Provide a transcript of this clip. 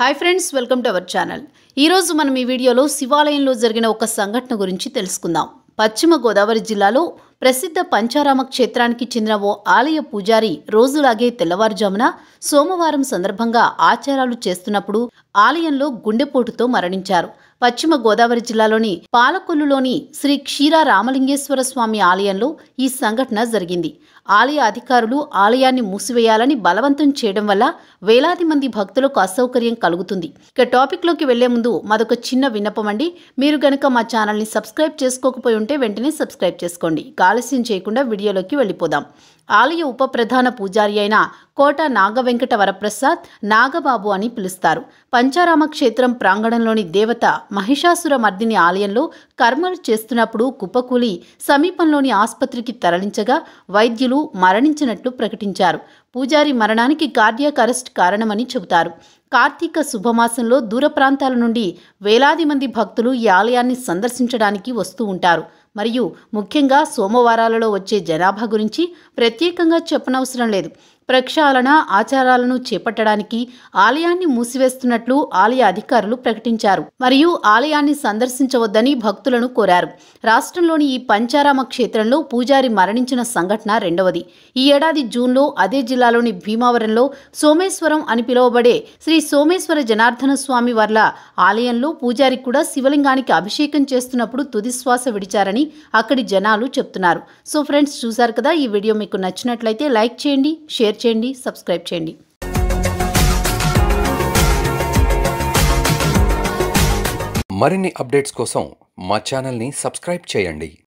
hi friends welcome to our channel ఈరోజు మనం ఈ వీడియోలో శివాలయంలో జరిగిన ఒక సంఘటన గురించి తెలుసుకుందాం పశ్చిమ గోదావరి జిల్లాలో ప్రసిద్ధ పంచారామ క్షేత్రానికి చెందిన ఓ ఆలయ పూజారి రోజులాగే తెల్లవారుజామున సోమవారం సందర్భంగా ఆచారాలు చేస్తున్నప్పుడు ఆలయంలో గుండెపోటుతో మరణించారు పశ్చిమ గోదావరి జిల్లాలోని పాలకొల్లులోని శ్రీ క్షీర రామలింగేశ్వర స్వామి ఆలయంలో ఈ సంఘటన జరిగింది ఆలయ అధికారులు ఆలయాన్ని మూసివేయాలని బలవంతం చేయడం వల్ల వేలాది మంది భక్తులకు అసౌకర్యం కలుగుతుంది ఇక టాపిక్లోకి వెళ్లే ముందు మాదొక చిన్న విన్నపం అండి మీరు గనక మా ఛానల్ని సబ్స్క్రైబ్ చేసుకోకపోయి ఉంటే వెంటనే సబ్స్క్రైబ్ చేసుకోండి ఇక ఆలస్యం చేయకుండా వీడియోలోకి వెళ్ళిపోదాం ఆలయ ఉప ప్రధాన పూజారి అయిన కోట నాగవెంకట వరప్రసాద్ నాగబాబు అని పిలుస్తారు పంచారామ క్షేత్రం ప్రాంగణంలోని దేవత మహిషాసుర మర్దిని ఆలయంలో కర్మలు చేస్తున్నప్పుడు కుప్పకూలి సమీపంలోని ఆసుపత్రికి తరలించగా వైద్యులు మరణించినట్లు ప్రకటించారు పూజారి మరణానికి కార్డియాక్ అరెస్ట్ కారణమని చెబుతారు కార్తీక శుభమాసంలో దూర ప్రాంతాల నుండి వేలాది మంది భక్తులు ఈ ఆలయాన్ని సందర్శించడానికి వస్తూ ఉంటారు మరియు ముఖ్యంగా సోమవారాలలో వచ్చే జనాభా గురించి ప్రత్యేకంగా చెప్పనవసరం లేదు ప్రక్షాళన ఆచారాలను చేపట్టడానికి ఆలయాన్ని మూసివేస్తున్నట్లు ఆలయ అధికారులు ప్రకటించారు మరియు ఆలయాన్ని సందర్శించవద్దని భక్తులను కోరారు రాష్ట్రంలోని ఈ పంచారామ క్షేత్రంలో పూజారి మరణించిన సంఘటన రెండవది ఈ ఏడాది జూన్లో అదే జిల్లాలోని భీమావరంలో సోమేశ్వరం అని పిలువబడే శ్రీ సోమేశ్వర జనార్దన స్వామి వర్ల ఆలయంలో పూజారి కూడా శివలింగానికి అభిషేకం చేస్తున్నప్పుడు తుదిశ్వాస విడిచారని అక్కడి జనాలు చెప్తున్నారు సో ఫ్రెండ్స్ చూశారు కదా ఈ వీడియో మీకు నచ్చినట్లయితే లైక్ చేయండి షేర్ చేయండి సబ్స్క్రైబ్ చేయండి మరిన్ని అప్డేట్స్ కోసం మా ఛానల్ని సబ్స్క్రైబ్ చేయండి